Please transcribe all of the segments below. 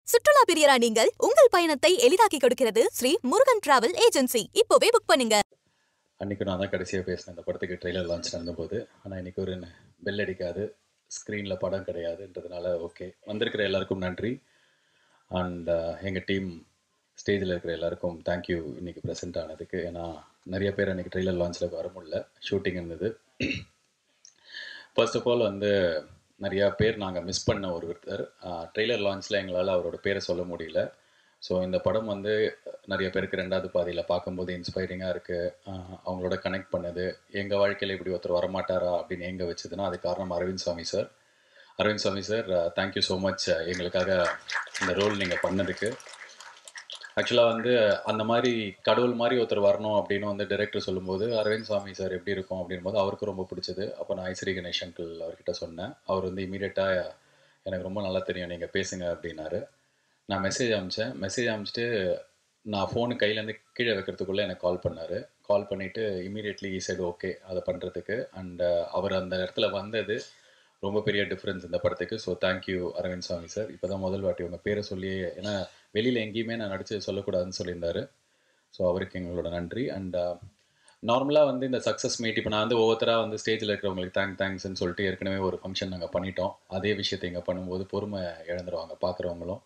சுற்றுலா பிரியரா நீங்கள் உங்கள் பயணத்தை எளிதாக்கி கொடுக்கிறது ஸ்ரீ முருகன் டிராவல் ஏஜென்சி இப்போவே புக் பண்ணுங்க அன்றைக்கி நான் தான் கடைசியாக பேசினேன் இந்த படத்துக்கு ட்ரெய்லர் லான்ச் நடந்தபோது ஆனால் இன்றைக்கி ஒரு பெல் அடிக்காது ஸ்க்ரீனில் படம் கிடையாதுன்றதுனால ஓகே வந்திருக்கிற எல்லாருக்கும் நன்றி அண்ட் எங்கள் டீம் ஸ்டேஜில் இருக்கிற எல்லாருக்கும் தேங்க்யூ இன்றைக்கி ப்ரெசென்ட் ஆனதுக்கு ஏன்னா நிறைய பேர் அன்றைக்கி ட்ரெய்லர் லான்ச்சில் வர முடியல ஷூட்டிங் இருந்தது ஃபர்ஸ்ட் ஆஃப் ஆல் வந்து நிறையா பேர் நாங்கள் மிஸ் பண்ண ஒருத்தர் ட்ரெய்லர் லான்ச்சில் எங்களால் அவரோட பேரை சொல்ல முடியல ஸோ இந்த படம் வந்து நிறைய பேருக்கு ரெண்டாவது பாதியில் பார்க்கும்போது இன்ஸ்பைரிங்காக இருக்குது அவங்களோட கனெக்ட் பண்ணது எங்கள் வாழ்க்கையில் இப்படி ஒருத்தர் வரமாட்டாரா அப்படின்னு எங்கே வச்சதுன்னா அது காரணம் Arvind Swamy sir Arvind Swamy sir thank you so much எங்களுக்காக இந்த ரோல் நீங்கள் பண்ணதுக்கு ஆக்சுவலாக வந்து அந்த மாதிரி கடவுள் மாதிரி ஒருத்தர் வரணும் அப்படின்னு வந்து டைரக்டர் சொல்லும்போது அரவிந்த் சுவாமி சார் எப்படி இருக்கும் அப்படின் போது அவருக்கு ரொம்ப பிடிச்சது அப்போ நான் ஐஸ்ரீ கணேஷ் அங்கிள் அவர்கிட்ட சொன்னேன் அவர் வந்து இமீடியட்டாக எனக்கு ரொம்ப நல்லா தெரியும் நீங்கள் பேசுங்க அப்படின்னாரு நான் மெசேஜ் அனுப்பிச்சேன் மெசேஜ் அனுப்பிச்சிட்டு நான் ஃபோனு கையிலேருந்து கீழே வைக்கிறதுக்குள்ளே எனக்கு கால் பண்ணார் கால் பண்ணிவிட்டு இமீடியட்லி சைடு ஓகே அதை பண்ணுறதுக்கு அண்ட் அவர் அந்த இடத்துல வந்தது ரொம்ப பெரிய டிஃப்ரென்ஸ் இந்த படத்துக்கு so thank you Arvind Swamy sir இப்போ தான் முதல் வாட்டி உங்கள் பேரை சொல்லி ஏன்னா வெளியில் எங்கேயுமே நான் நடித்து சொல்லக்கூடாதுன்னு சொல்லியிருந்தாரு ஸோ அவருக்கு எங்களோட நன்றி அண்ட் நார்மலாக வந்து இந்த சக்ஸஸ் மீட் இப்போ நான் வந்து ஒவ்வொருத்தராக வந்து ஸ்டேஜில் இருக்கிறவங்களுக்கு தேங்க் தேங்க்ஸ்ன்னு சொல்லிட்டு ஏற்கனவே ஒரு ஃபங்க்ஷன் நாங்கள் பண்ணிட்டோம் அதே விஷயத்தை இங்கே பண்ணும்போது பொறுமை இழந்துருவாங்க பார்க்குறவங்களும்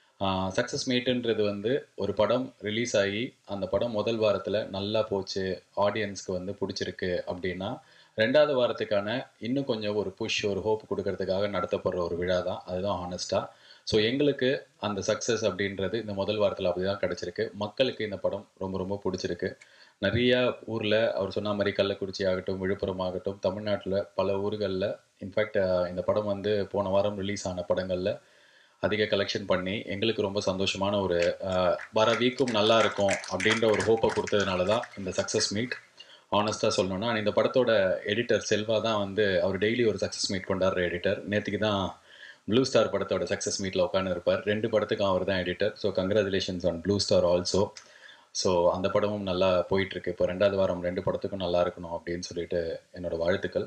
சக்ஸஸ் மீட்டுன்றது வந்து ஒரு படம் ரிலீஸ் ஆகி அந்த படம் முதல் வாரத்தில் நல்லா போச்சு ஆடியன்ஸ்க்கு வந்து பிடிச்சிருக்கு அப்படின்னா ரெண்டாவது வாரத்துக்கான இன்னும் கொஞ்சம் ஒரு புஷ் ஒரு ஹோப் கொடுக்கறதுக்காக நடத்தப்படுற ஒரு விழா தான் அதுதான் ஹானஸ்ட்டாக ஸோ எங்களுக்கு அந்த சக்ஸஸ் அப்படின்றது இந்த முதல் வாரத்தில் அப்படி தான் கிடச்சிருக்கு மக்களுக்கு இந்த படம் ரொம்ப ரொம்ப பிடிச்சிருக்கு நிறையா ஊரில் அவர் சொன்ன மாதிரி கள்ளக்குறிச்சி ஆகட்டும் விழுப்புரம் ஆகட்டும் தமிழ்நாட்டில் பல ஊர்களில் இன்ஃபேக்ட் இந்த படம் வந்து போன வாரம் ரிலீஸ் ஆன படங்களில் அதிக கலெக்ஷன் பண்ணி எங்களுக்கு ரொம்ப சந்தோஷமான ஒரு வர வீக்கும் நல்லா இருக்கும் அப்படின்ற ஒரு ஹோப்பை கொடுத்ததுனால தான் இந்த சக்ஸஸ் மீட் ஆனஸ்ட்டாக சொல்லணும்னா இந்த படத்தோட எடிட்டர் செல்வா தான் வந்து அவர் டெய்லி ஒரு சக்ஸஸ் மீட் கொண்டாடுற எடிட்டர் நேற்றுக்கு தான் ப்ளூ ஸ்டார் படத்தோட சக்ஸஸ் மீட்டில் உட்காந்து இருப்பார் ரெண்டு படத்துக்கும் அவர் தான் editor so congratulations on blue star also so அந்த படமும் நல்லா போயிட்டுருக்கு இப்போ ரெண்டாவது வாரம் ரெண்டு படத்துக்கும் நல்லா இருக்கணும் அப்படின்னு சொல்லிட்டு என்னோட வாழ்த்துக்கள்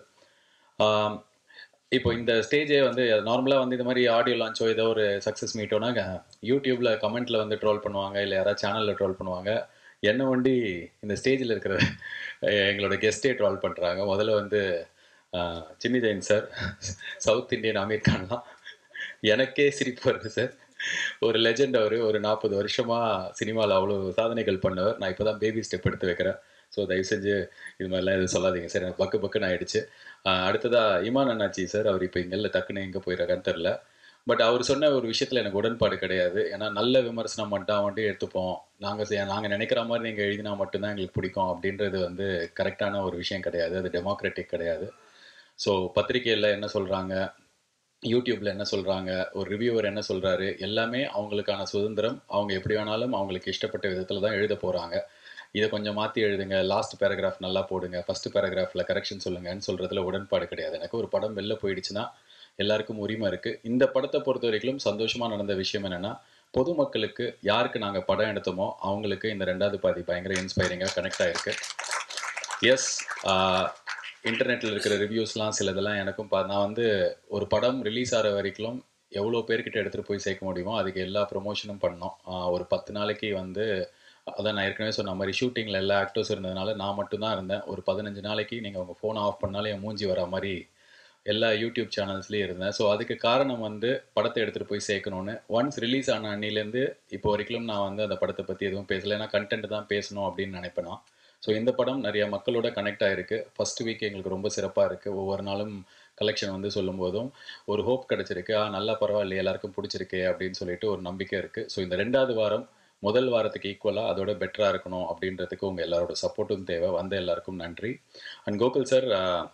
இப்போ இந்த ஸ்டேஜே வந்து நார்மலாக வந்து இந்த மாதிரி ஆடியோ லான்ச்சோ ஏதோ ஒரு சக்ஸஸ் மீட்டோனா யூடியூப்பில் கமெண்ட்டில் வந்து ட்ரோல் பண்ணுவாங்க இல்லை யாராவது சேனலில் ட்ரோல் பண்ணுவாங்க என்ன வண்டி இந்த ஸ்டேஜில் இருக்கிற எங்களோட கெஸ்டே ட்ரால் பண்ணுறாங்க முதல்ல வந்து Chinni Jain sir south Indian Aamir கான்லாம் எனக்கே சிரிப்பு வருது சார் ஒரு லெஜெண்ட் அவர் ஒரு நாற்பது வருஷமாக சினிமாவில் அவ்வளோ சாதனைகள் பண்ணவர் நான் இப்போ தான் பேபி ஸ்டெப் எடுத்து வைக்கிறேன் ஸோ தயவு செஞ்சு இது மாதிரிலாம் எதுவும் சொல்லாதீங்க சார் எனக்கு பக்கு பக்குன்னு ஆயிடுச்சு அடுத்ததாக இமான் அண்ணாச்சி சார் அவர் இப்போ இங்கே இல்லை டக்குன்னு எங்கே போயிடறான்னு தெரில பட் அவர் சொன்ன ஒரு விஷயத்தில் எனக்கு உடன்பாடு கிடையாது ஏன்னா நல்ல விமர்சனம் மட்டும் வந்துட்டு எடுத்துப்போம் நாங்கள் நாங்கள் நினைக்கிற மாதிரி நீங்கள் எழுதினா மட்டும்தான் எங்களுக்கு பிடிக்கும் அப்படின்றது வந்து கரெக்டான ஒரு விஷயம் கிடையாது அது டெமோக்ராட்டிக் கிடையாது ஸோ பத்திரிகையில் என்ன சொல்கிறாங்க யூடியூப்பில் என்ன சொல்கிறாங்க ஒரு ரிவ்யூவர் என்ன சொல்கிறாரு எல்லாமே அவங்களுக்கான சுதந்திரம் அவங்க எப்படி வேணாலும் அவங்களுக்கு இஷ்டப்பட்ட விதத்தில் தான் எழுத போகிறாங்க இதை கொஞ்சம் மாற்றி எழுதுங்க லாஸ்ட் பேராகிராஃப் நல்லா போடுங்க ஃபஸ்ட் பேராகிராஃபில் கரெக்ஷன் சொல்லுங்கன்னு சொல்கிறதுல உடன்பாடு கிடையாது எனக்கு ஒரு படம் வெளில போயிடுச்சுன்னா எல்லாருக்கும் உரிமை இருக்குது இந்த படத்தை பொறுத்த வரைக்கும் சந்தோஷமாக நடந்த விஷயம் என்னென்னா பொதுமக்களுக்கு யாருக்கு நாங்கள் படம் எடுத்தோமோ அவங்களுக்கு இந்த ரெண்டாவது பாதி பயங்கர இன்ஸ்பைரிங்காக கனெக்ட் ஆகிருக்கு எஸ் இன்டர்நெட்டில் இருக்கிற ரிவ்யூஸ்லாம் சிலதெல்லாம் எனக்கும் பா நான் வந்து ஒரு படம் ரிலீஸ் ஆகிற வரைக்கும் எவ்வளோ பேர்கிட்ட எடுத்துகிட்டு போய் சேர்க்க முடியுமோ அதுக்கு எல்லா ப்ரொமோஷனும் பண்ணோம் ஒரு பத்து நாளைக்கு வந்து அதான் நான் ஏற்கனவே சொன்ன மாதிரி ஷூட்டிங்கில் எல்லா ஆக்டர்ஸ் இருந்ததுனால நான் மட்டும்தான் இருந்தேன் ஒரு பதினஞ்சு நாளைக்கு நீங்கள் உங்கள் ஃபோனை ஆஃப் பண்ணாலே என் மூஞ்சி வர மாதிரி எல்லா யூடியூப் சேனல்ஸ்லேயும் இருந்தேன் ஸோ அதுக்கு காரணம் வந்து படத்தை எடுத்துகிட்டு போய் சேர்க்கணுன்னு ஒன்ஸ் ரிலீஸ் ஆன அன்னிலேருந்து இப்போ வரைக்கும் நான் வந்து அந்த படத்தை பற்றி எதுவும் பேசலை ஏன்னா கண்டென்ட் தான் பேசணும் அப்படின்னு நினைப்பேன் நான் ஸோ இந்த படம் நிறைய மக்களோட கனெக்ட் ஆகிருக்கு ஃபஸ்ட் வீக் எங்களுக்கு ரொம்ப சிறப்பாக இருக்குது ஒவ்வொரு நாளும் கலெக்ஷன் வந்து சொல்லும் போதும் ஒரு ஹோப் கிடச்சிருக்கு ஆ நல்லா பரவாயில்ல எல்லாருக்கும் பிடிச்சிருக்கு அப்படின்னு சொல்லிட்டு ஒரு நம்பிக்கை இருக்குது ஸோ இந்த ரெண்டாவது வாரம் முதல் வாரத்துக்கு ஈக்குவலாக அதோட பெட்டராக இருக்கணும் அப்படின்றதுக்கு உங்கள் எல்லாரோட சப்போர்ட்டும் தேவை வந்த எல்லாருக்கும் நன்றி அண்ட் கோகுல் சார்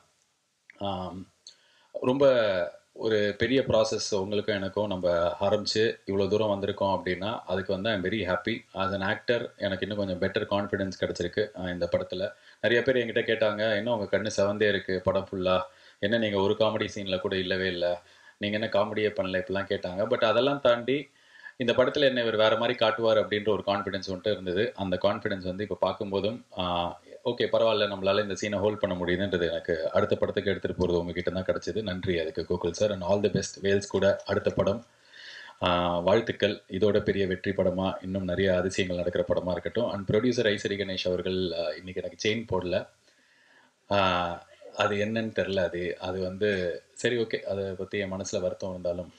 ரொம்ப ஒரு பெரிய ப்ராசஸ் உங்களுக்கும் எனக்கும் நம்ம ஆரம்பித்து இவ்வளோ தூரம் வந்திருக்கோம் அப்படின்னா அதுக்கு வந்து I'm very happy as an actor எனக்கு இன்னும் கொஞ்சம் பெட்டர் கான்ஃபிடென்ஸ் கிடச்சிருக்கு இந்த படத்தில் நிறைய பேர் என்கிட்ட கேட்டாங்க இன்னும் உங்கள் கண்ணு செவந்தே இருக்குது படம் ஃபுல்லாக என்ன நீங்கள் ஒரு காமெடி சீனில் கூட இல்லவே இல்லை நீங்கள் என்ன காமெடியே பண்ணல இப்படிலாம் கேட்டாங்க பட் அதெல்லாம் தாண்டி இந்த படத்தில் என்ன இவர் வேறு மாதிரி காட்டுவார் அப்படின்ற ஒரு கான்ஃபிடென்ஸ் வந்துட்டு இருந்தது அந்த கான்ஃபிடென்ஸ் வந்து இப்போ பார்க்கும்போதும் ஓகே பரவாயில்ல நம்மளால இந்த சீனை ஹோல்ட் பண்ண முடியுதுன்றது எனக்கு அடுத்த படத்துக்கு எடுத்துகிட்டு போகிறது உங்ககிட்ட தான் கிடச்சிது நன்றி அதுக்கு Gokul sir and all the best Vels கூட அடுத்த படம் ஆஹ் வாழ்த்துக்கள் இதோட பெரிய வெற்றி படமாக இன்னும் நிறைய அதிசயங்கள் நடக்கிற படமாக இருக்கட்டும் அண்ட் ப்ரொடியூசர் ஐசரி கணேஷ் அவர்கள் ஆஹ் இன்னைக்கு எனக்கு செயின் போடல ஆஹ் அது என்னன்னு தெரில அது அது வந்து சரி ஓகே அதை பற்றி என் மனசில் வருத்தம் இருந்தாலும்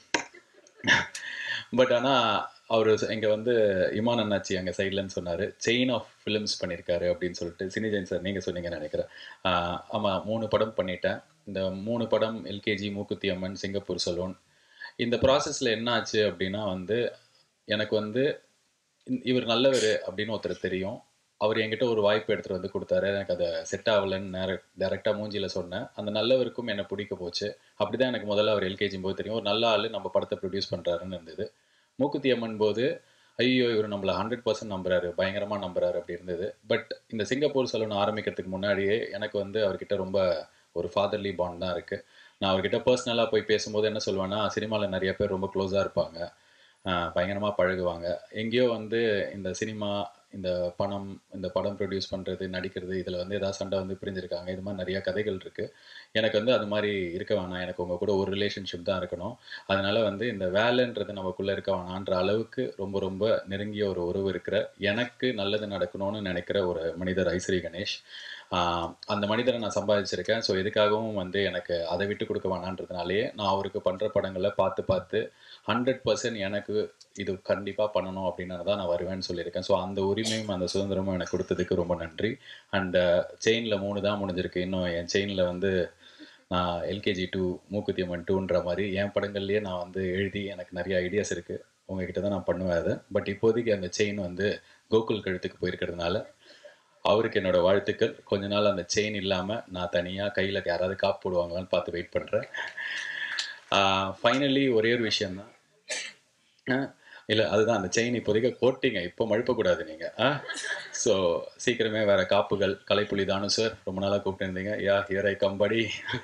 பட் ஆனால் அவர் இங்கே வந்து இமான் அண்ணாச்சி அங்கே சைட்லன்னு சொன்னார் செயின் ஆஃப் ஃபிலிம்ஸ் பண்ணியிருக்காரு அப்படின்னு சொல்லிட்டு சினிஜெயின் சார் நீங்கள் சொன்னீங்கன்னு நினைக்கிறேன் ஆமாம் மூணு படம் பண்ணிட்டேன் இந்த மூணு படம் எல்கேஜி மூக்குத்தி அம்மன் சிங்கப்பூர் சலூன் இந்த ப்ராசஸில் என்ன ஆச்சு அப்படின்னா வந்து எனக்கு வந்து இந்த- இவர் நல்லவர் அப்படின்னு ஒருத்தர் தெரியும் அவர் என்கிட்ட ஒரு வாய்ப்பு எடுத்துகிட்டு வந்து கொடுத்தாரு எனக்கு அதை செட் ஆகலைன்னு நேர டேரெக்டாக மூஞ்சியில் சொன்னேன் அந்த நல்லவருக்கும் என்னை பிடிக்க போச்சு அப்படி தான் எனக்கு முதல்ல அவர் எல்கேஜி போது தெரியும் ஒரு நல்ல ஆள் நம்ம படத்தை ப்ரொடியூஸ் பண்ணுறாருன்னு இருந்தது மூக்குத்தி அம்மன் போது ஐயோ இவர் நம்மளை ஹண்ட்ரட் பர்சன்ட் நம்புறாரு பயங்கரமாக நம்புறாரு அப்படி இருந்தது பட் இந்த சிங்கப்பூர் சலூன் ஆரம்பிக்கிறதுக்கு முன்னாடியே எனக்கு வந்து அவர்கிட்ட ரொம்ப ஒரு ஃபாதர்லி பாண்ட் தான் இருக்குது நான் அவர்கிட்ட பர்சனலாக போய் பேசும்போது என்ன சொல்லுவேன்னா சினிமாவில் நிறைய பேர் ரொம்ப க்ளோஸாக இருப்பாங்க பயங்கரமாக பழகுவாங்க எங்கேயோ வந்து இந்த சினிமா இந்த பணம் இந்த படம் ப்ரொடியூஸ் பண்ணுறது நடிக்கிறது இதில் வந்து ஏதாவது சண்டை வந்து பிரிஞ்சிருக்காங்க இது மாதிரி நிறைய கதைகள் இருக்குது எனக்கு வந்து அது மாதிரி இருக்க வேணாம் எனக்கு உங்கள் கூட ஒரு ரிலேஷன்ஷிப் தான் இருக்கணும் அதனால வந்து இந்த வேலைன்றது நமக்குள்ளே இருக்க வேணான்ற அளவுக்கு ரொம்ப ரொம்ப நெருங்கிய ஒரு உறவு இருக்கிற எனக்கு நல்லது நடக்கணும்னு நினைக்கிற ஒரு மனிதர் ஐஸ்வரி கணேஷ் ஆஹ் அந்த மனிதரை நான் சம்பாதிச்சிருக்கேன் ஸோ எதுக்காகவும் வந்து எனக்கு அதை விட்டு கொடுக்க வேணான்றதுனாலேயே நான் அவருக்கு பண்ணுற படங்களை பார்த்து பார்த்து ஹண்ட்ரட் பர்சன்ட் எனக்கு இது கண்டிப்பாக பண்ணணும் அப்படின்னு தான் நான் வருவேன்னு சொல்லியிருக்கேன் ஸோ அந்த உரிமையும் அந்த சுதந்திரமும் எனக்கு கொடுத்ததுக்கு ரொம்ப நன்றி அண்ட் செயினில் மூணு தான் முடிஞ்சிருக்கு இன்னும் என் செயினில் வந்து நான் எல்கேஜி டூ மூக்குத்தி அம்மன் டூன்ற மாதிரி என் படங்கள்லேயே நான் வந்து எழுதி எனக்கு நிறைய ஐடியாஸ் இருக்குது உங்ககிட்ட தான் நான் பண்ணுவேன் அதை பட் இப்போதைக்கு அந்த செயின் வந்து கோகுல் கழுத்துக்கு போயிருக்கிறதுனால அவருக்கு என்னோட வாழ்த்துக்கள் கொஞ்ச நாள் அந்த செயின் இல்லாமல் நான் தனியாக கையில் யாராவது காப்பு போடுவாங்களான்னு பார்த்து வெயிட் பண்ணுறேன் ஃபைனலி ஒரே ஒரு விஷயந்தான் இல்லை அதுதான் அந்த செயின் இப்போதைக்கு போட்டிங்க இப்போ மழுப்பக்கூடாது நீங்கள் ஆ ஸோ சீக்கிரமே வேறு காப்புகள் கலைப்புலி தானு சார் ரொம்ப நாளாக கூப்பிட்டுருந்தீங்க யா ஹியர் ஐ கம்படி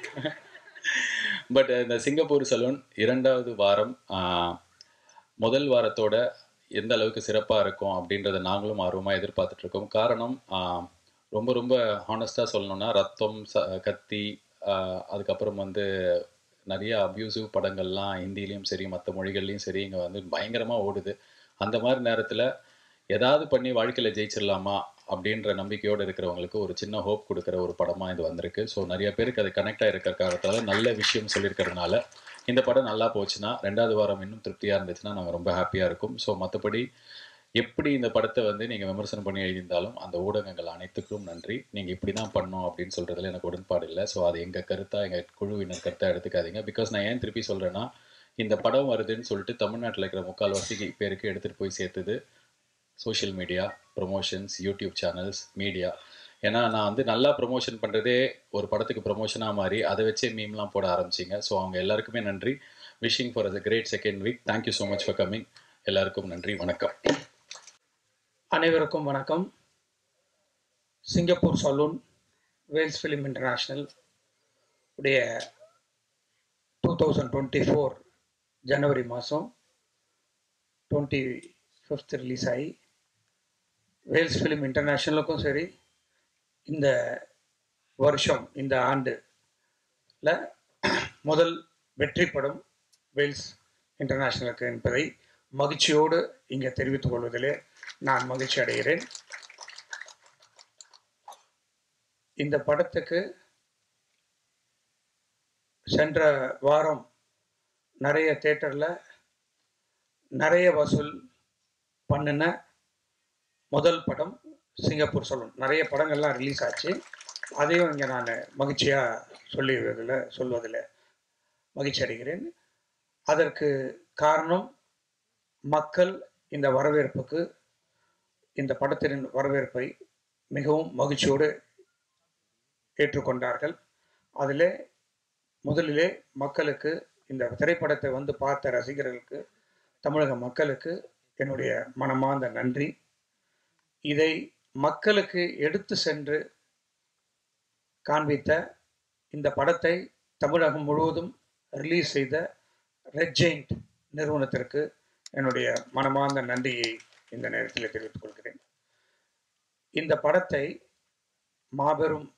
பட் இந்த சிங்கப்பூர் சலூன் இரண்டாவது வாரம் ஆ, முதல் வாரத்தோட எந்த அளவுக்கு சிறப்பாக இருக்கும் அப்படின்றத நாங்களும் ஆர்வமாக எதிர்பார்த்துட்டு இருக்கோம் காரணம் ஆ, ரொம்ப ரொம்ப ஹானஸ்டாக சொல்லணும்னா ரத்தம் ச கத்தி ஆ, அதுக்கப்புறம் வந்து நிறைய அப்யூசிவ் படங்கள்லாம் ஹிந்திலையும் சரி மற்ற மொழிகள்லையும் சரி இங்கே வந்து பயங்கரமாக ஓடுது அந்த மாதிரி நேரத்தில் ஏதாவது பண்ணி வாழ்க்கையில் ஜெயிச்சிடலாமா அப்படின்ற நம்பிக்கையோடு இருக்கிறவங்களுக்கு ஒரு சின்ன ஹோப் கொடுக்குற ஒரு படமாக இது வந்திருக்கு ஸோ நிறைய பேருக்கு அது கனெக்ட் ஆகிருக்கிற காரணத்தால் நல்ல விஷயம் சொல்லியிருக்கிறதுனால இந்த படம் நல்லா போச்சுன்னா ரெண்டாவது வாரம் இன்னும் திருப்தியாக இருந்துச்சுன்னா நாங்கள் ரொம்ப ஹாப்பியாக இருக்கும் ஸோ மற்றபடி எப்படி இந்த படத்தை வந்து நீங்கள் விமர்சனம் பண்ணி எழுதியிருந்தாலும் அந்த ஊடகங்கள் அனைத்துக்கும் நன்றி நீங்கள் இப்படி தான் பண்ணோம் அப்படின்னு சொல்கிறதுல எனக்கு உடன்பாடு இல்லை ஸோ அது எங்கள் கருத்தாக எங்கள் குழுவினர் கருத்தாக எடுத்துக்காதீங்க பிகாஸ் நான் ஏன் திருப்பி சொல்கிறேன்னா இந்த படம் வருதுன்னு சொல்லிட்டு தமிழ்நாட்டில் இருக்கிற முக்கால்வாசி பேருக்கு எடுத்துகிட்டு போய் சேர்த்தது social media promotions YouTube channels media ஏன்னா நான் வந்து நல்லா ப்ரொமோஷன் பண்ணுறதே ஒரு படத்துக்கு ப்ரொமோஷனாக மாறி அதை வச்சே மீம்லாம் போட ஆரம்பிச்சிங்க ஸோ அவங்க எல்லாருக்குமே நன்றி wishing for a great second week thank you so much for coming எல்லாருக்கும் நன்றி வணக்கம் அனைவருக்கும் வணக்கம் Singapore saloon Vels film international உடைய டூ தௌசண்ட் டுவெண்ட்டி ஃபோர் ஜனவரி மாதம் டுவெண்ட்டி ஃபிஃப்த் ரிலீஸ் ஆகி வேல்ஸ் ஃபிலிம் இன்டர்நேஷ்னலுக்கும் சரி இந்த வருஷம் இந்த ஆண்டுல முதல் வெற்றி படம் வேல்ஸ் இன்டர்நேஷ்னலுக்கு என்பதை மகிழ்ச்சியோடு இங்கே தெரிவித்துக் கொள்வதிலே நான் மகிழ்ச்சி அடைகிறேன் இந்த படத்துக்கு சென்ற வாரம் நிறைய தேட்டரில் நிறைய வசூல் பண்ணின முதல் படம் சிங்கப்பூர் சலூன் நிறைய படங்கள்லாம் ரிலீஸ் ஆச்சு அதையும் இங்கே நான் மகிழ்ச்சியாக சொல்லிடுவதில் சொல்வதில் மகிழ்ச்சி அடைகிறேன் அதற்கு காரணம் மக்கள் இந்த வரவேற்புக்கு இந்த படத்தின் வரவேற்பை மிகவும் மகிழ்ச்சியோடு ஏற்றுக்கொண்டார்கள் அதில் முதலிலே மக்களுக்கு இந்த திரைப்படத்தை வந்து பார்த்த ரசிகர்களுக்கு தமிழக மக்களுக்கு என்னுடைய மனமார்ந்த நன்றி இதை மக்களுக்கு எடுத்து சென்று காண்பித்த இந்த படத்தை தமிழகம் முழுவதும் ரிலீஸ் செய்த ரெட் ஜெயிண்ட் நிறுவனத்திற்கு என்னுடைய மனமார்ந்த நன்றியை இந்த நேரத்தில் தெரிவித்துக் கொள்கிறேன் இந்த படத்தை மாபெரும்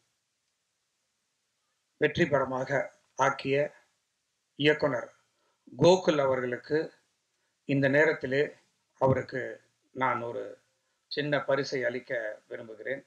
வெற்றி படமாக ஆக்கிய இயக்குனர் கோகுல் அவர்களுக்கு இந்த நேரத்திலே அவருக்கு நான் ஒரு சின்ன பரிசை அளிக்க விரும்புகிறேன்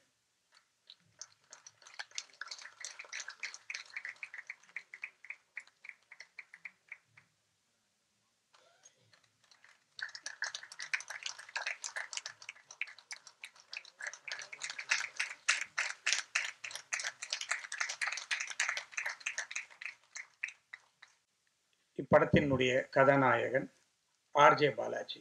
இப்படத்தினுடைய கதாநாயகன் ஆர்ஜே பாலாஜி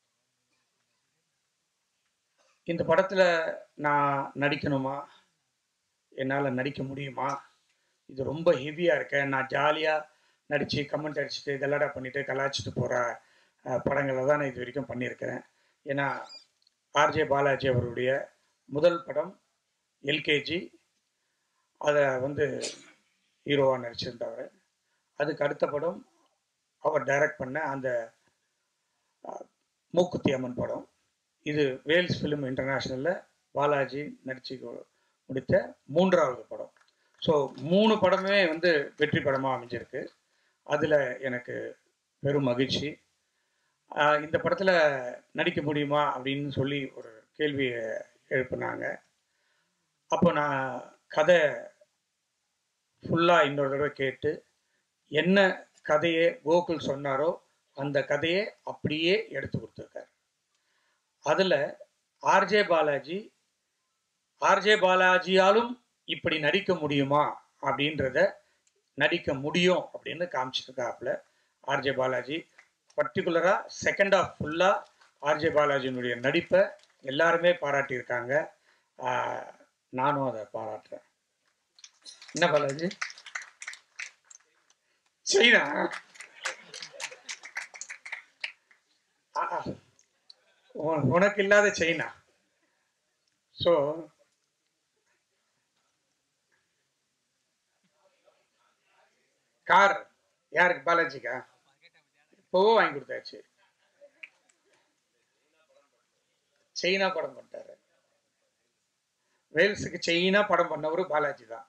இந்த படத்தில் நான் நடிக்கணுமா என்னால் நடிக்க முடியுமா இது ரொம்ப ஹெவியாக இருக்க நான் ஜாலியாக நடித்து கமெண்ட் அடிச்சுட்டு கல்லாடா பண்ணிட்டு கலாச்சிட்டு போகிற படங்களை தான் நான் இது வரைக்கும் பண்ணியிருக்கிறேன் ஏன்னா ஆர்ஜே பாலாஜி அவருடைய முதல் படம் எல்கேஜி அதை வந்து ஹீரோவாக நடிச்சிருந்தவர் அதுக்கு அடுத்த படம் அவர் டைரக்ட் பண்ண அந்த அஹ், மூக்குத்தி அம்மன் படம் இது வேல்ஸ் ஃபிலிம் இன்டர்நேஷ்னலில் பாலாஜி நடிச்சு கொ- முடித்த மூன்றாவது படம் ஸோ மூணு படமே வந்து வெற்றி படமாக அமைஞ்சிருக்கு அதில் எனக்கு பெரும் மகிழ்ச்சி ஆஹ் இந்த படத்தில் நடிக்க முடியுமா அப்படின்னு சொல்லி ஒரு கேள்வியை எழுப்புனாங்க அப்போ நான் கதை ஃபுல்லாக இன்னொரு தடவை கேட்டு என்ன கதையை கோகுல் சொன்னாரோ அந்த கதையை அப்படியே எடுத்து கொடுத்துருக்காரு அதில் ஆர்ஜே பாலாஜி ஆர்ஜே பாலாஜியாலும் இப்படி நடிக்க முடியுமா அப்படின்றத நடிக்க முடியும் அப்படின்னு காமிச்சிருக்காப்புல ஆர்ஜே பாலாஜி பர்டிகுலராக செகண்ட் ஆஃப் ஃபுல்லாக ஆர்ஜே பாலாஜியினுடைய நடிப்பை எல்லாருமே பாராட்டியிருக்காங்க ஆஹ் நானும் அதை பாராட்டுறேன் என்ன பாலாஜி சைனா ஆ, ஆ. உன- உனக்கு இல்லாத சைனா ஸோ கார் யாருக்கு பாலாஜிக்கா இப்போவோ வாங்கி கொடுத்தாச்சு சைனா படம் பண்ணிட்டாரு வேல்ஸுக்கு சைனா படம் பண்ணவரு பாலாஜி தான்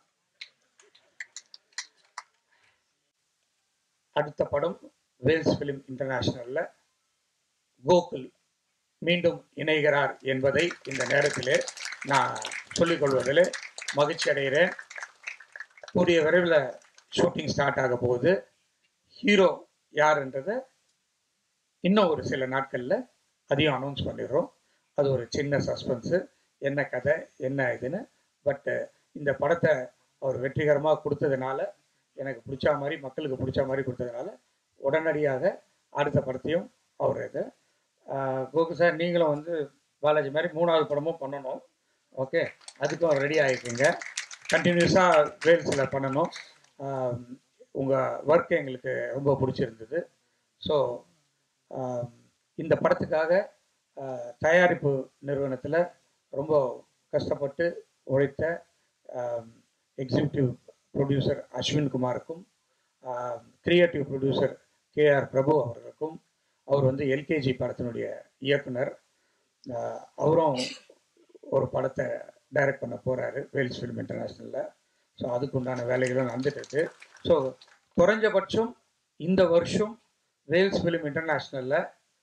அடுத்த படம் வேல்ஸ் ஃபிலிம் இன்டர்நேஷனல்ல கோகுல் மீண்டும் இணைகிறார் என்பதை இந்த நேரத்திலே நான் சொல்லிக் கொள்வதில் மகிழ்ச்சி அடைகிறேன் கூடிய விரைவில் ஷூட்டிங் ஸ்டார்ட் ஆக போகுது ஹீரோ யாருன்றதை இன்னும் ஒரு சில நாட்களில் அதையும் அனௌன்ஸ் பண்ணிடுறோம் அது ஒரு சின்ன சஸ்பென்ஸு என்ன கதை என்ன இதுன்னு பட்டு இந்த படத்தை அவர் வெற்றிகரமாக கொடுத்ததுனால எனக்கு பிடிச்ச மாதிரி மக்களுக்கு பிடிச்ச மாதிரி கொடுத்ததுனால உடனடியாக அடுத்த படத்தையும் அவர் இது ஆஹ் கோகு சார் நீங்களும் வந்து பாலாஜி மாதிரி மூணாவது படமும் பண்ணணும் ஓகே அதுக்கும் ரெடி ஆகிக்குங்க கண்டினியூஸாக வேல்ஸில் பண்ணணும் உங்கள் ஒர்க் எங்களுக்கு ரொம்ப பிடிச்சிருந்தது ஸோ இந்த படத்துக்காக ஆஹ் தயாரிப்பு நிறுவனத்தில் ரொம்ப கஷ்டப்பட்டு உழைத்த எக்ஸிக்யூட்டிவ் ப்ரொடியூசர் அஸ்வின் குமாருக்கும் creative producer K R Prabhu அவர்களுக்கும் அவர் வந்து எல்கேஜி படத்தினுடைய இயக்குனர் ஆஹ் அவரும் ஒரு படத்தை டைரக்ட் பண்ண போகிறாரு வேல்ஸ் ஃபிலிம் இன்டர்நேஷ்னலில் ஸோ அதுக்கு உண்டான வேலைகளும் நடந்துட்டு இருக்கு ஸோ குறைஞ்சபட்சம் இந்த வருஷம் வேல்ஸ் ஃபிலிம் இன்டர்நேஷ்னலில்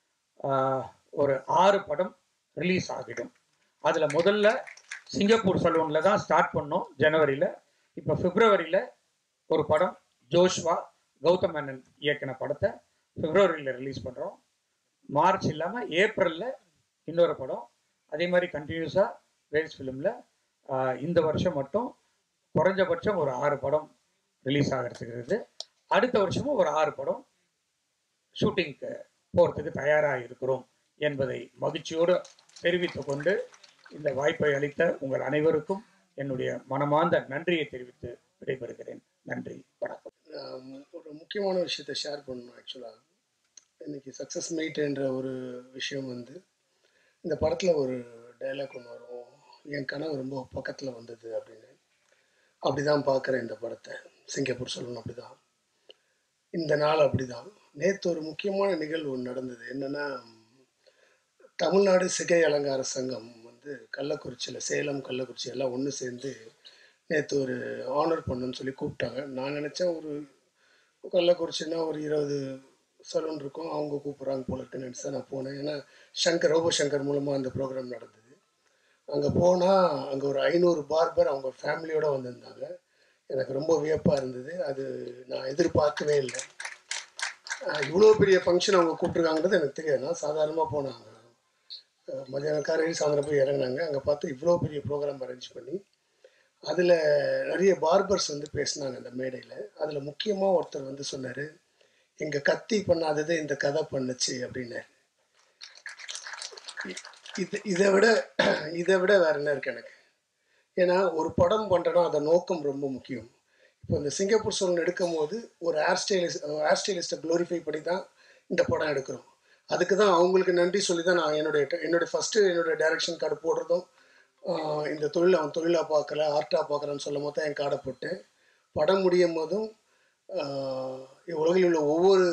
ஒரு ஆறு படம் ரிலீஸ் ஆகிடும் அதில் முதல்ல சிங்கப்பூர் சலூனில் தான் ஸ்டார்ட் பண்ணோம் ஜனவரியில் இப்போ பிப்ரவரியில் ஒரு படம் ஜோஷ்வா கௌதம் மேனன் இயக்கின படத்தை பிப்ரவரியில் ரிலீஸ் பண்ணுறோம் மார்ச் இல்லாமல் ஏப்ரலில் இன்னொரு படம் அதே மாதிரி கண்டினியூஸாக வேல்ஸ் ஃபிலிமில் இந்த வருஷம் மட்டும் குறைஞ்சபட்சம் ஒரு ஆறு படம் ரிலீஸ் ஆகிறதுக்கு இருக்குது அடுத்த வருஷமும் ஒரு ஆறு படம் ஷூட்டிங்க்கு போகிறதுக்கு தயாராக இருக்கிறோம் என்பதை மகிழ்ச்சியோடு தெரிவித்துக் கொண்டு இந்த வாய்ப்பை அளித்த உங்கள் அனைவருக்கும் என்னுடைய மனமார்ந்த நன்றியை தெரிவித்து விடைபெறுகிறேன் நன்றி வணக்கம் ஆம், ஒரு முக்கியமான விஷயத்தை ஷேர் பண்ணணும் ஆக்சுவலாக இன்னைக்கு சக்ஸஸ் மீட்ன்ற ஒரு விஷயம் வந்து இந்த படத்தில் ஒரு டைலாக் ஒன்று வரும் என் கனவு ரொம்ப பக்கத்தில் வந்தது அப்படின்னு அப்படி தான் பார்க்குறேன் இந்த படத்தை சிங்கப்பூர் சொல்லணும் அப்படி தான் இந்த நாள் அப்படி தான் நேற்று ஒரு முக்கியமான நிகழ்வு ஒன்று நடந்தது என்னென்னா தமிழ்நாடு சிகை அலங்கார சங்கம் வந்து கள்ளக்குறிச்சியில் சேலம் கள்ளக்குறிச்சி எல்லாம் ஒன்று சேர்ந்து நேற்று ஒரு ஆனர் பண்ணுன்னு சொல்லி கூப்பிட்டாங்க நான் நினச்சேன் ஒரு கள்ளக்குறிச்சின்னா ஒரு இருபது சலூன் இருக்கும் அவங்க கூப்பிட்றாங்க போல இருக்குன்னு நினச்சி தான் நான் போனேன் ஏன்னா சங்கர் ரோபோ சங்கர் மூலமாக அந்த ப்ரோக்ராம் நடந்தது அங்கே போனால் அங்கே ஒரு ஐநூறு பார்பர் அவங்க ஃபேமிலியோடு வந்திருந்தாங்க எனக்கு ரொம்ப வியப்பாக இருந்தது அது நான் எதிர்பார்க்கவே இல்லை இவ்வளோ பெரிய ஃபங்க்ஷன் அவங்க கூப்பிட்ருக்காங்கன்றது எனக்கு தெரியாது நான் சாதாரணமாக போனாங்க மதியானம் காலையில் சாயந்தரம் போய் இறங்குனாங்க அங்கே பார்த்து இவ்வளோ பெரிய ப்ரோக்ராம் அரேஞ்ச் பண்ணி அதில் நிறைய பார்பர்ஸ் வந்து பேசினாங்க அந்த மேடையில் அதில் முக்கியமாக ஒருத்தர் வந்து சொன்னார் எங்கள் கத்தி பண்ணாதது இந்த கதை பண்ணுச்சு அப்படின்னாரு இ- இது இதை விட இதை விட வேற என்ன இருக்கு எனக்கு ஏன்னா ஒரு படம் பண்ணுறோன்னா அந்த நோக்கம் ரொம்ப முக்கியம் இப்போ இந்த சிங்கப்பூர் சோழன் எடுக்கும் போது ஒரு ஹேர் ஸ்டைலிஸ்ட் ஹேர் ஸ்டைலிஸ்ட்டை க்ளோரிஃபை பண்ணி தான் இந்த படம் எடுக்கிறோம் அதுக்கு தான் அவங்களுக்கு நன்றி சொல்லி தான் நான் என்னுடைய என்னுடைய ஃபஸ்ட்டு என்னுடைய டைரக்ஷன் கார்டு போடுறதும் ஆஹ் இந்த தொழில் அவன் தொழிலாக பார்க்கல ஆர்ட்டாக பார்க்குறான்னு சொல்லும் போது தான் என் கார்டை போட்டேன் படம் முடியும் போதும் ஆஹ் உலகில் உள்ள ஒவ்வொரு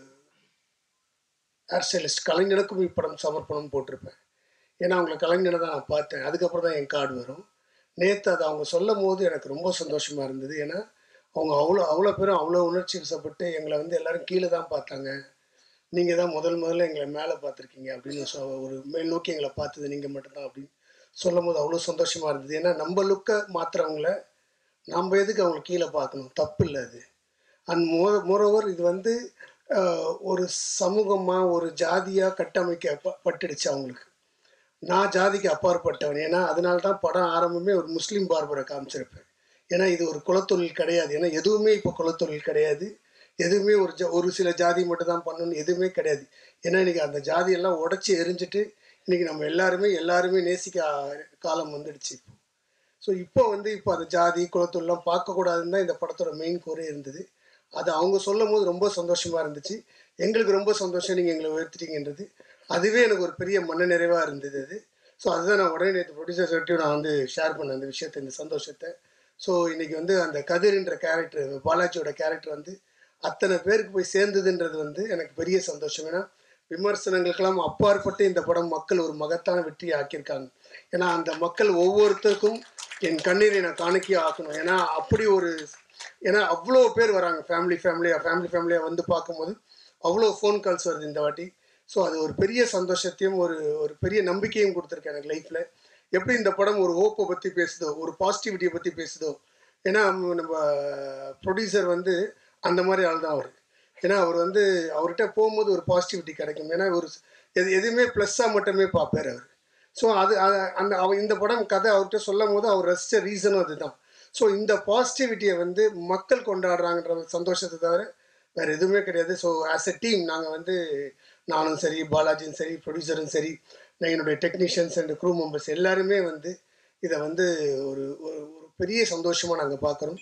ஹேர் ஸ்டைலிஸ்ட் கலைஞனுக்கும் இப்படம் சமர்ப்பணம் போட்டிருப்பேன் ஏன்னா அவங்கள கலைஞனை தான் நான் பார்த்தேன் அதுக்கப்புறம் தான் என் கார்டு வரும் நேற்று அதை அவங்க சொல்லும் போது எனக்கு ரொம்ப சந்தோஷமாக இருந்தது ஏன்னா அவங்க அவ்வளோ அவ்வளோ பேரும் அவ்வளோ உணர்ச்சி வசப்பட்டு எங்களை வந்து எல்லாரும் கீழே தான் பார்த்தாங்க நீங்கள் தான் முதல் முதல்ல எங்களை மேலே பார்த்துருக்கீங்க அப்படின்னு சொ ஒரு மேல் நோக்கி எங்களை பார்த்தது நீங்கள் மட்டும்தான் அப்படின்னு சொல்லும் போது அவ்வளோ சந்தோஷமாக இருந்தது ஏன்னா நம்ம லுக்கை மாற்றுறவங்கள நம்ம எதுக்கு அவங்களை கீழே பார்க்கணும் தப்பு இல்லை அது அண்ட் மோர் மோரோவர் இது வந்து ஆஹ், ஒரு சமூகமாக ஒரு ஜாதியாக கட்டமைக்க ப- பட்டுடுச்சு அவங்களுக்கு நான் ஜாதிக்கு அப்பாற்பட்டவன் ஏன்னா அதனால தான் படம் ஆரம்பமே ஒரு முஸ்லீம் பார்பரை காமிச்சிருப்பேன் ஏன்னா இது ஒரு குலத்தொழில் கிடையாது ஏன்னா எதுவுமே இப்போ குலத்தொழில் கிடையாது எதுவுமே ஒரு ஜ ஒரு சில ஜாதி மட்டும் தான் பண்ணணும் எதுவுமே கிடையாது ஏன்னா இன்னைக்கு அந்த ஜாதியெல்லாம் உடச்சி எரிஞ்சிட்டு இன்னைக்கு நம்ம எல்லாருமே எல்லாருமே நேசிக்க ஆ- காலம் வந்துடுச்சு இப்போ ஸோ இப்போ வந்து இப்போ அந்த ஜாதி குலத்தொழிலாம் பார்க்கக்கூடாதுன்னு தான் இந்த படத்தோட மெயின் கோரே இருந்தது அது அவங்க சொல்லும் போது ரொம்ப சந்தோஷமாக இருந்துச்சு எங்களுக்கு ரொம்ப சந்தோஷம் நீங்கள் எங்களை உயர்த்திட்டீங்கன்றது அதுவே எனக்கு ஒரு பெரிய மன நிறைவாக இருந்தது அது ஸோ அதுதான் நான் உடனே நேற்று ப்ரொடியூசர் சொல்லிட்டு நான் வந்து ஷேர் பண்ணேன் அந்த விஷயத்தை இந்த சந்தோஷத்தை ஸோ இன்னைக்கு வந்து அந்த கதிர்ன்ற கேரக்டர் பாலாஜியோட கேரக்டர் வந்து அத்தனை பேருக்கு போய் சேர்ந்ததுன்றது வந்து எனக்கு பெரிய சந்தோஷம் ஏன்னா விமர்சனங்களுக்கெல்லாம் அப்பாற்பட்டு இந்த படம் மக்கள் ஒரு மகத்தான வெற்றியை ஆக்கியிருக்காங்க ஏன்னா அந்த மக்கள் ஒவ்வொருத்தருக்கும் என் கண்ணீரை நான் காணிக்கையாக ஆக்கணும் ஏன்னா அப்படி ஒரு ஏன்னா அவ்வளோ பேர் வராங்க ஃபேமிலி ஃபேமிலியாக ஃபேமிலி ஃபேமிலியாக வந்து பார்க்கும்போது அவ்வளோ ஃபோன் கால்ஸ் வருது இந்த வாட்டி ஸோ அது ஒரு பெரிய சந்தோஷத்தையும் ஒரு ஒரு பெரிய நம்பிக்கையும் கொடுத்துருக்கு எனக்கு லைஃப்பில் எப்படி இந்த படம் ஒரு ஹோப்பை பற்றி பேசுதோ ஒரு பாசிட்டிவிட்டியை பற்றி பேசுதோ ஏன்னா நம்ம ப்ரொடியூசர் வந்து அந்த மாதிரி ஆள் தான் அவர் ஏன்னா அவர் வந்து அவர்கிட்ட போகும்போது ஒரு பாசிட்டிவிட்டி கிடைக்கும் ஏன்னா ஒரு எது எதுவுமே ப்ளஸ்ஸாக மட்டுமே பார்ப்பார் அவர் ஸோ அது அது- அந்த அவர் இந்த படம் கதை அவர்கிட்ட சொல்லும் போது அவர் ரசித்த ரீசனும் அதுதான் ஸோ இந்த பாசிட்டிவிட்டியை வந்து மக்கள் கொண்டாடுறாங்கன்ற ஒரு சந்தோஷத்தை தவிர வேறு எதுவுமே கிடையாது ஸோ ஆஸ் எ டீம் நாங்கள் வந்து நானும் சரி பாலாஜியும் சரி ப்ரொடியூசரும் சரி நான் என்னுடைய டெக்னீஷியன்ஸ் அண்ட் க்ரூ மெம்பர்ஸ் எல்லாருமே வந்து இதை வந்து ஒரு ஒரு ஒரு பெரிய சந்தோஷமாக நாங்கள் பார்க்குறோம்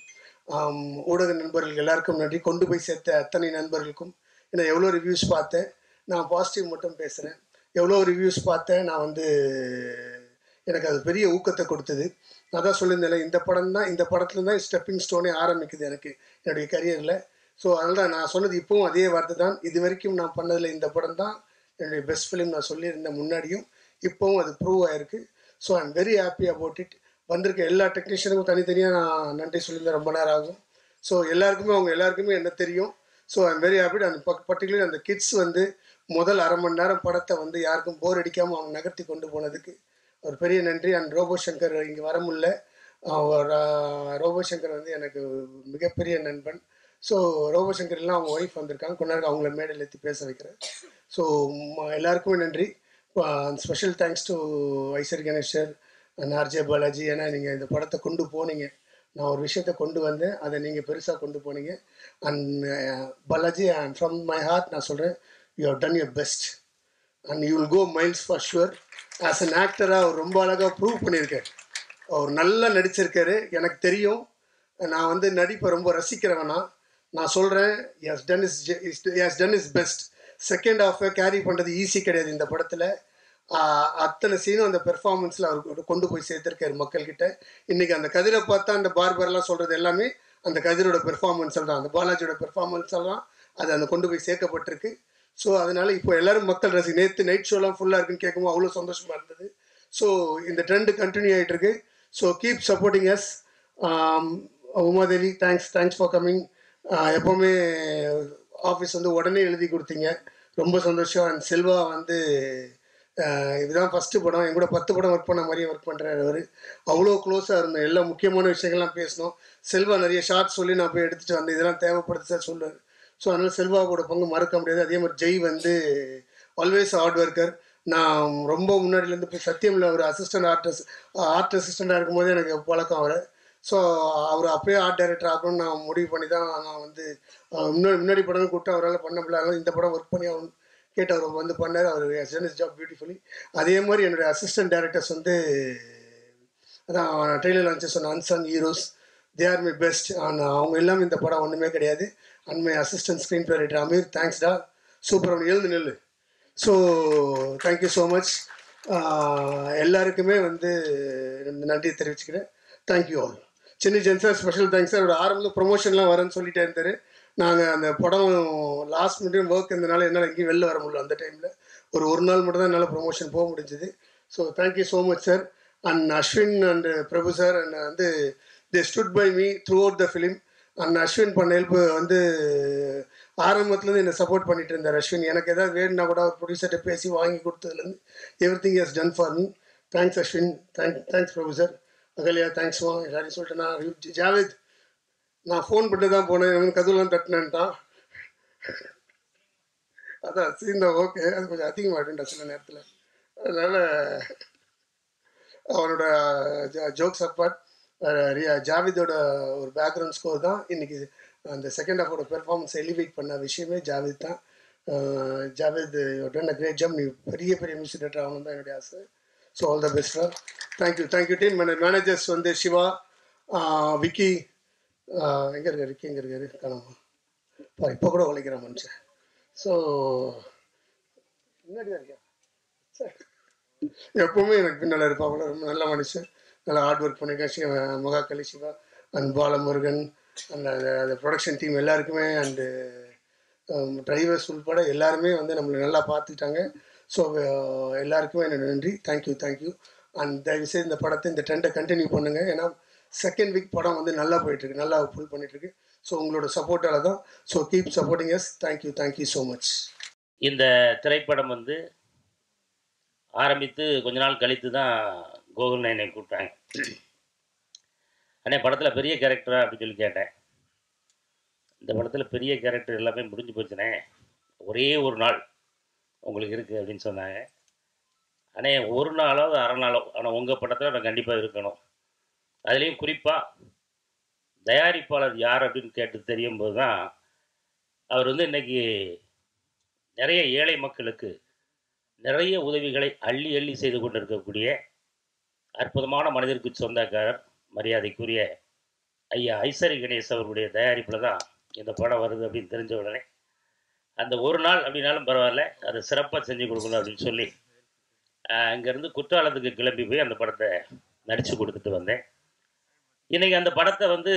ஊடக நண்பர்கள் எல்லாருக்கும் நன்றி கொண்டு போய் சேர்த்த அத்தனை நண்பர்களுக்கும் ஏன்னா எவ்வளோ ரிவ்யூஸ் பார்த்தேன் நான் பாசிட்டிவ் மட்டும் பேசுகிறேன் எவ்வளோ ரிவ்யூஸ் பார்த்தேன் நான் வந்து எனக்கு அது பெரிய ஊக்கத்தை கொடுத்தது நான் தான் சொல்லியிருந்தேன் இந்த படம் தான் இந்த படத்துல தான் ஸ்டெப்பிங் ஸ்டோனே ஆரம்பிக்குது எனக்கு என்னுடைய கரியரில் ஸோ அதனால தான் நான் சொன்னது இப்பவும் அதே வார்த்தை தான் இது வரைக்கும் நான் பண்ணதில் இந்த படம் தான் என்னுடைய பெஸ்ட் ஃபிலிம் நான் சொல்லியிருந்தேன் முன்னாடியும் இப்போவும் அது ப்ரூவ் ஆயிருக்கு so I am very happy about it வந்திருக்க எல்லா டெக்னீஷியனுக்கும் தனித்தனியாக நான் நன்றி சொல்லியிருந்தேன் ரொம்ப நேரம் ஆகும் ஸோ எல்லாருக்குமே அவங்க எல்லாருக்குமே என்ன தெரியும் so I am very happy அந்த பர்டிகுலர் அந்த கிட்ஸ் வந்து முதல் அரை மணி நேரம் படத்தை வந்து யாருக்கும் போர் அடிக்காமல் அவங்க நகர்த்தி கொண்டு போனதுக்கு ஒரு பெரிய நன்றி அண்ட் ரோபோ சங்கர் இங்கே வர முடியல அவர், ஆஹ், ரோபோ சங்கர் வந்து எனக்கு மிகப்பெரிய நண்பன் ஸோ ரோபோ சங்கர் எல்லாம் அவங்க ஒய்ஃப் வந்திருக்காங்க கொஞ்ச நேரம் அவங்கள மேடையில் ஏற்றி பேச வைக்கிறேன் ஸோ எல்லாருக்குமே நன்றி special thanks to Ishari Ganesh and RJ Balaji ஏன்னா நீங்கள் இந்த படத்தை கொண்டு போனீங்க நான் ஒரு விஷயத்தை கொண்டு வந்தேன் அதை நீங்கள் பெருசாக கொண்டு போனீங்க and Balaji and from my heart நான் சொல்கிறேன் you have done your best and you will go miles far sure as an ஆக்டராக அவர் ரொம்ப அழகாக ப்ரூவ் பண்ணியிருக்காரு அவர் நல்லா நடிச்சிருக்காரு எனக்கு தெரியும் நான் வந்து நடிப்பை ரொம்ப ரசிக்கிறவனா நான் சொல்கிறேன் yes done is yes done is best second ஹாஃபை கேரி பண்ணுறது ஈஸி கிடையாது இந்த படத்தில் அத்தனை சீனும் அந்த பெர்ஃபார்மன்ஸில் அவர் கொண்டு போய் சேர்த்துருக்காரு மக்கள்கிட்ட இன்றைக்கி அந்த கதிரை பார்த்தா அந்த பார்பர்லாம் சொல்கிறது எல்லாமே அந்த கதிரோட பெர்ஃபார்மன்ஸில் தான் அந்த பாலாஜியோட பெர்ஃபார்மன்ஸில் தான் அது அந்த கொண்டு போய் சேர்க்கப்பட்டிருக்கு ஸோ அதனால இப்போ எல்லாரும் மக்கள் ரசி நேற்று நைட் ஷோலாம் ஃபுல்லாக இருக்குன்னு கேட்கும்போது அவ்வளோ சந்தோஷமாக இருந்தது ஸோ இந்த ட்ரெண்டு கண்டினியூ ஆகிட்டு இருக்கு so keep supporting S Umadevi thanks thanks for coming எப்போவுமே ஆஃபீஸ் வந்து உடனே எழுதி கொடுத்தீங்க ரொம்ப சந்தோஷம் அண்ட் செல்வா வந்து ஆஹ் இதுதான் ஃபஸ்ட்டு படம் என் கூட பத்து படம் ஒர்க் பண்ண மாதிரியே ஒர்க் பண்ணுறாரு அவர் அவ்வளோ க்ளோஸாக இருந்தோம் எல்லா முக்கியமான விஷயங்கள்லாம் பேசினோம் செல்வா நிறைய ஷார்ட் சொல்லி நான் போய் எடுத்துகிட்டு வந்தேன் இதெல்லாம் தேவைப்படுது சார் சொல்லுவார் ஸோ அதனால் செல்வாவோட பங்கு மறக்க முடியாது அதே மாதிரி ஜெய் வந்து ஆல்வேஸ் ஹார்ட் ஒர்க்கர் நான் ரொம்ப முன்னாடிலேருந்து இப்போ சத்தியமில் ஒரு அசிஸ்டன்ட் ஆர்டிஸ்ட் ஆர்ட் அசிஸ்டண்ட்டாக இருக்கும்போது எனக்கு பழக்கம் அவரை ஸோ அவர் அப்பயே ஆர்ட் டைரக்டர் ஆகணும்னு நான் முடிவு பண்ணி தான் நான் வந்து அஹ், முன்னாடி முன்னாடி படம் கூப்பிட்டு அவரால் பண்ண முடியல இந்த படம் ஒர்க் பண்ணி அவர் கேட்டு அவர் வந்து பண்ணார் அவர் இஸ் ஜாப் பியூட்டிஃபுல்லி அதே மாதிரி என்னுடைய அசிஸ்டன்ட் டைரக்டர்ஸ் வந்து அதான் ட்ரெயிலர் லான்ச்சு சொன்ன unsung heroes they are my best ஆனால் அவங்க எல்லாமே இந்த படம் ஒன்றுமே கிடையாது and my assistant screen play writer Aamir தேங்க்ஸ்டா சூப்பர் அவன் எழுந்து நெல் ஸோ தேங்க்யூ ஸோ மச் எல்லாருக்குமே வந்து நன்றி தெரிவிச்சுக்கிறேன் thank you all Chinna Jain sir special thanks sir ஒரு ஆரம்பத்தில் ப்ரொமோஷன்லாம் வரேன்னு சொல்லிட்டே இருந்தார் நாங்கள் அந்த படம் லாஸ்ட் மினிட் ஒர்க் இருந்தனால என்னால் எங்கேயும் வெளில வர முடியல அந்த டைமில் ஒரு ஒரு நாள் மட்டும் தான் என்னால் ப்ரொமோஷன் போக முடிஞ்சது so thank you so much sir and Ashwin and Prabhu sir and வந்து they stood by me throughout the film and Ashwin பண்ண ஹெல்ப் வந்து ஆரம்பத்துலேருந்து என்னை சப்போர்ட் பண்ணிட்டு இருந்தார் அஸ்வின் எனக்கு ஏதாவது வேணும்னா கூட அவர் ப்ரொடியூசர்கிட்ட பேசி வாங்கி கொடுத்ததுலேருந்து everything has done for me thanks Ashwin thank thanks Prabhu sir Ahalya தேங்க்ஸ்மா எல்லாரையும் சொல்லிட்டு நான் ஜாவேத் நான் ஃபோன் பண்ணிட்டு தான் போனேன் இவன் கதவுலாம் தட்டினேன்ட்டான் அதான் சீந்தா ஓகே அது கொஞ்சம் அதிகமாகிட்டுண்டா சில நேரத்தில் அதனால் அவனோட ஜோக்ஸ் அப்பார்ட் ஜாவிதோட ஒரு பேக்ரவுண்ட் ஸ்கோர் தான் இன்னைக்கு அந்த செகண்ட் ஹாஃபோட பெர்ஃபார்மன்ஸ் எலிவேட் பண்ண விஷயமே ஜாவித் தான் uh Javed done a great gem நீ பெரிய பெரிய மியூசிக் டேரக்டர் ஆகணும் தான் என்னுடைய ஆசை so all the best for thank you thank you team managers வந்து சிவா ஆஹ் விக்கி எங்கே இருக்காரு விக்கி எங்கே இருக்காரு காணாமா பா இப்போ கூட உழைக்கிற மனுஷன் ஸோ முன்னாடி தான் இருக்கேன் எப்பவுமே எனக்கு பின்னால் இருப்பாங்க ரொம்ப நல்ல மனுஷன் நல்லா ஹார்ட் ஒர்க் பண்ணியிருக்கேன் சிவ மகாகலி சிவா அண்ட் பாலமுருகன் அந்த அந்த ப்ரொடக்ஷன் டீம் எல்லாருக்குமே அண்டு டிரைவர்ஸ் உள்பட எல்லாருமே வந்து நம்மளை நல்லா பார்த்துக்கிட்டாங்க ஸோ எல்லாருக்குமே என்னோட நன்றி தேங்க்யூ தேங்க்யூ அண்ட் தயவுசெய்து இந்த படத்தை இந்த ட்ரெண்டை கண்டினியூ பண்ணுங்கள் ஏன்னா செகண்ட் வீக் படம் வந்து நல்லா போயிட்டுருக்கு நல்லா புல் பண்ணிகிட்ருக்கு ஸோ உங்களோட சப்போர்ட்டால தான் so keep supporting yes thank you thank you so much இந்த திரைப்படம் வந்து ஆரம்பித்து கொஞ்ச நாள் கழித்து தான் கோகுல் என்னை கூப்பிட்டாங்க அண்ணே படத்தில் பெரிய கேரக்டரா அப்படின்னு சொல்லி கேட்டேன் இந்த படத்தில் பெரிய கேரக்டர் எல்லாமே முடிஞ்சு போச்சுனே ஒரே ஒரு நாள் உங்களுக்கு இருக்குது அப்படின்னு சொன்னாங்க அண்ணே ஒரு நாளாவது அரை நாளோ ஆனால் உங்கள் படத்தில் நான் கண்டிப்பாக இருக்கணும் அதுலேயும் குறிப்பாக தயாரிப்பாளர் யார் அப்படின்னு கேட்டு தெரியும் போது தான் அவர் வந்து இன்னைக்கு நிறைய ஏழை மக்களுக்கு நிறைய உதவிகளை அள்ளி அள்ளி செய்து கொண்டிருக்கக்கூடிய அற்புதமான மனிதருக்கு சொந்தக்காரர் மரியாதைக்குரிய ஐயா ஐசரி கணேஷ் அவர்களுடைய தயாரிப்பில் தான் இந்த படம் வருது அப்படின்னு தெரிஞ்ச உடனே அந்த ஒரு நாள் அப்படின்னாலும் பரவாயில்ல அதை சிறப்பாக செஞ்சு கொடுக்கணும் அப்படின்னு சொல்லி ஆஹ், இங்கேருந்து குற்றாலத்துக்கு கிளம்பி போய் அந்த படத்தை நடித்து கொடுத்துட்டு வந்தேன் இன்றைக்கி அந்த படத்தை வந்து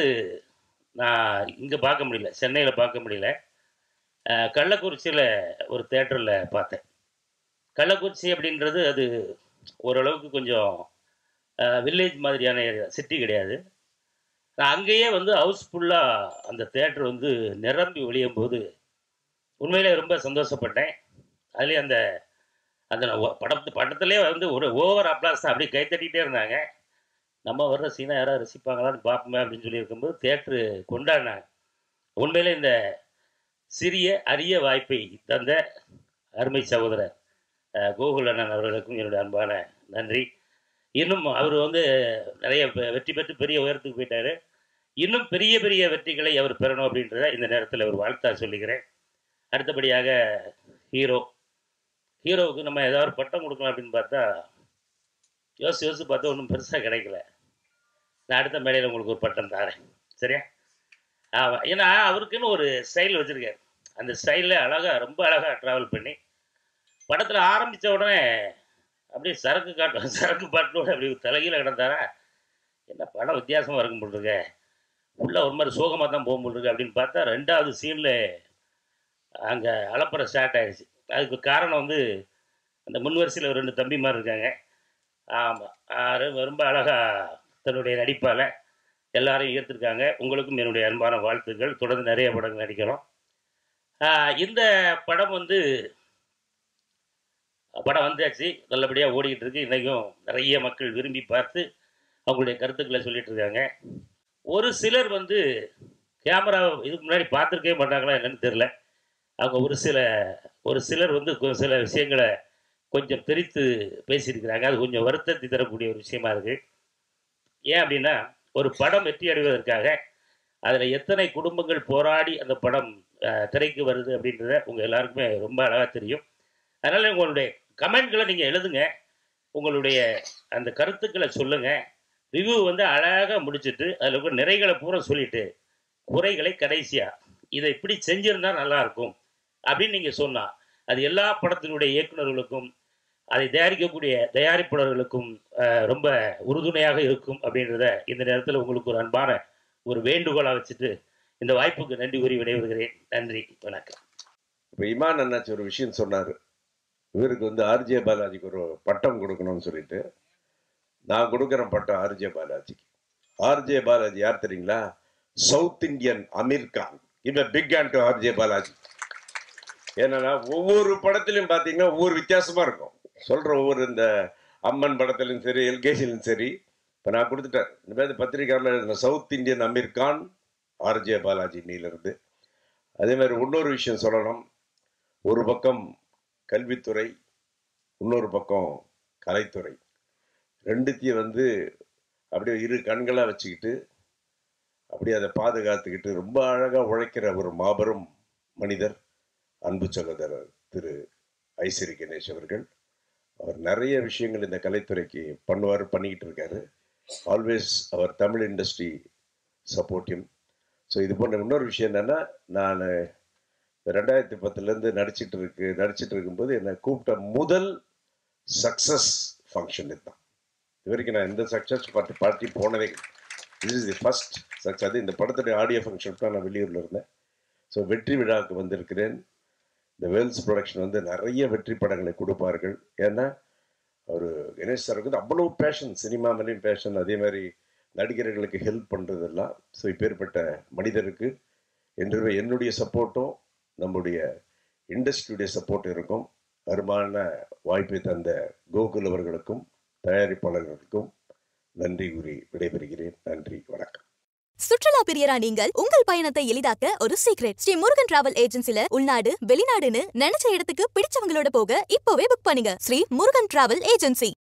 நான் இங்கே பார்க்க முடியல சென்னையில் பார்க்க முடியல ஆஹ், கள்ளக்குறிச்சியில் ஒரு தேட்டரில் பார்த்தேன் கள்ளக்குறிச்சி அப்படின்றது அது ஓரளவுக்கு கொஞ்சம் வில்லேஜ் மாதிரியான ஏரியா சிட்டி கிடையாது நான் அங்கேயே வந்து ஹவுஸ்ஃபுல்லாக அந்த தேட்டர் வந்து நிரம்பி ஒழியும் போது உண்மையிலே ரொம்ப சந்தோஷப்பட்டேன் அதுலேயும் அந்த அந்த ஒ- படத்து படத்துலேயே வந்து ஒரு ஓவர் அப்ளாஸ் தான் அப்படியே கைத்தட்டிகிட்டே இருந்தாங்க நம்ம வர்ற சீனை யாராவது ரசிப்பாங்களான்னு பார்ப்போமே அப்படின்னு சொல்லி இருக்கும்போது தேட்ரு கொண்டாடினாங்க உண்மையிலே இந்த சிறிய அரிய வாய்ப்பை தந்த அருமை சகோதரர் அஹ், கோகுல் அண்ணன் அவர்களுக்கும் என்னுடைய அன்பான நன்றி இன்னும் அவர் வந்து நிறைய வெ- வெற்றி பெற்று பெரிய உயரத்துக்கு போயிட்டாரு இன்னும் பெரிய பெரிய வெற்றிகளை அவர் பெறணும் அப்படின்றத இந்த நேரத்தில் ஒரு வாழ்த்தா சொல்லிக்கிறேன் அடுத்தபடியாக ஹீரோ ஹீரோவுக்கு நம்ம ஏதாவது ஒரு பட்டம் கொடுக்கலாம் அப்படின்னு பார்த்தா யோசிச்சு யோசிச்சு பார்த்தா ஒன்றும் பெருசாக கிடைக்கல நான் அடுத்த மேடையில் உங்களுக்கு ஒரு பட்டம் தரேன் சரியா ஆமாம் ஏன்னா அவருக்குன்னு ஒரு ஸ்டைல் வச்சுருக்காரு அந்த ஸ்டைலில் அழகாக ரொம்ப அழகாக ட்ராவல் பண்ணி படத்தில் ஆரம்பித்த உடனே அப்படியே சரக்கு காட்டு சரக்கு பாட்டோட அப்படி தலைகீழ கிடந்தாரா என்ன படம் வித்தியாசமாக இருக்கும் போல் இருக்க உள்ள ஒரு மாதிரி சோகமாக தான் போகும் போல் இருக்கு அப்படின்னு பார்த்தா ரெண்டாவது சீனில் அங்கே அலப்பறை ஸ்டார்ட் ஆயிடுச்சு அதுக்கு காரணம் வந்து அந்த முன் வரிசையில் ஒரு ரெண்டு தம்பிமார் இருக்காங்க ஆமாம் ரொம்ப அழகாக தன்னுடைய நடிப்பால் எல்லாரையும் ஈர்த்திருக்காங்க உங்களுக்கும் என்னுடைய அன்பான வாழ்த்துக்கள் தொடர்ந்து நிறைய படங்கள் நடிக்கிறோம் ஆஹ் இந்த படம் வந்து படம் வந்தாச்சு நல்லபடியாக ஓடிக்கிட்டு இருக்கு இன்றைக்கும் நிறைய மக்கள் விரும்பி பார்த்து அவங்களுடைய கருத்துக்களை சொல்லிட்டு இருக்காங்க ஒரு சிலர் வந்து கேமரா இதுக்கு முன்னாடி பார்த்துருக்கவே மாட்டாங்களா என்னன்னு தெரில அவங்க ஒரு சில ஒரு சிலர் வந்து கொ- சில விஷயங்களை கொஞ்சம் பிரித்து பேசியிருக்கிறாங்க அது கொஞ்சம் வருத்தத்தை தரக்கூடிய ஒரு விஷயமா இருக்குது ஏன் அப்படின்னா ஒரு படம் வெற்றி அடைவதற்காக அதில் எத்தனை குடும்பங்கள் போராடி அந்த படம் அஹ், திரைக்கு வருது அப்படின்றத உங்கள் எல்லாருக்குமே ரொம்ப அழகாக தெரியும் அதனால் உங்களுடைய கமெண்ட்களை நீங்கள் எழுதுங்க உங்களுடைய அந்த கருத்துக்களை சொல்லுங்கள் ரிவ்யூ வந்து அழகாக முடிச்சிட்டு அதில் இருக்கிற நிறைகளை பூரா சொல்லிட்டு குறைகளை கடைசியாக இதை இப்படி செஞ்சிருந்தா நல்லா இருக்கும் அப்படின்னு நீங்கள் சொன்னால் அது எல்லா படத்தினுடைய இயக்குனர்களுக்கும் அதை தயாரிக்கக்கூடிய தயாரிப்பாளர்களுக்கும் அஹ், ரொம்ப உறுதுணையாக இருக்கும் அப்படின்றத இந்த நேரத்தில் உங்களுக்கு ஒரு அன்பான ஒரு வேண்டுகோளாக வச்சுட்டு இந்த வாய்ப்புக்கு நன்றி கூறி விடைபெறுகிறேன் நன்றி வணக்கம் இப்போ இமான் அண்ணாச்சி ஒரு விஷயம் சொன்னார் இவருக்கு வந்து ஆர்ஜே பாலாஜிக்கு ஒரு பட்டம் கொடுக்கணும்னு சொல்லிட்டு நான் கொடுக்குறேன் பட்டம் ஆர்ஜே பாலாஜிக்கு ஆர்ஜே பாலாஜி யார் தெரியுங்களா சவுத் இந்தியன் அமீர் கான் இவ big hand to RJ Balaji ஏன்னா ஒவ்வொரு படத்திலையும் பார்த்தீங்கன்னா ஒவ்வொரு வித்தியாசமா இருக்கும் சொல்ற ஒவ்வொரு இந்த அம்மன் படத்துலையும் சரி எல்கேஜிலும் சரி இப்போ நான் கொடுத்துட்டேன் இந்த மாதிரி பத்திரிக்கையாளர் எழுதின south Indian Aamir Khan RJ Balaji நீலிருந்து அதே மாதிரி இன்னொரு விஷயம் சொல்லணும் ஒரு பக்கம் கல்வித்துறை இன்னொரு பக்கம் கலைத்துறை ரெண்டுத்தையும் வந்து அப்படியே இரு கண்களாக வச்சுக்கிட்டு அப்படியே அதை பாதுகாத்துக்கிட்டு ரொம்ப அழகாக உழைக்கிற ஒரு மாபெரும் மனிதர் அன்பு சகோதரர் திரு ஐசிறி கணேஷ் அவர்கள் அவர் நிறைய விஷயங்கள் இந்த கலைத்துறைக்கு பண்ணுவார் பண்ணிக்கிட்டு இருக்காரு ஆல்வேஸ் அவர் தமிழ் இண்டஸ்ட்ரி சப்போர்ட்டிவ் ஸோ இது போன்ற இன்னொரு விஷயம் என்னென்னா நான் ரெண்டாயிரத்தி பத்துலேருந்து நடிச்சிட்டு இருக்கு நடிச்சிட்டு இருக்கும்போது என்னை கூப்பிட்ட முதல் சக்ஸஸ் ஃபங்க்ஷன் இதுதான் இது வரைக்கும் நான் எந்த சக்ஸஸ் பார்ட்டி பார்ட்டி போனதே இது இஸ் தி ஃபர்ஸ்ட் சக்ஸஸ் அது இந்த படத்துடைய ஆடியோ ஃபங்க்ஷன் தான் நான் வெளியூரில் இருந்தேன் ஸோ வெற்றி விழாவுக்கு வந்திருக்கிறேன் இந்த வேல்ஸ் ப்ரொடக்ஷன் வந்து நிறைய வெற்றி படங்களை கொடுப்பார்கள் ஏன்னா அவர் கணேஷ் சாருக்கு வந்து அவ்வளோ பேஷன் சினிமா மேலேயும் பேஷன் அதே மாதிரி நடிகர்களுக்கு ஹெல்ப் பண்ணுறதெல்லாம் ஸோ இப்பேற்பட்ட மனிதருக்கு என்று என்னுடைய சப்போர்ட்டும் நம்முடைய இண்டஸ்ட்ரியுடைய சப்போர்ட் இருக்கும் அருமான வாய்ப்பை தந்த கோகுல் அவர்களுக்கும் தயாரிப்பாளர்களுக்கும் நன்றி கூறி விடைபெறுகிறேன் நன்றி வணக்கம் சுற்றுலா பிரியரா நீங்கள் உங்கள் பயணத்தை எளிதாக்க ஒரு சீக்ரெட் ஸ்ரீ முருகன் டிராவல் ஏஜென்சில உள்நாடு வெளிநாடுன்னு நினைச்ச இடத்துக்கு பிடிச்சவங்களோட போக இப்போவே புக் பண்ணுங்க ஸ்ரீ முருகன் டிராவல் ஏஜென்சி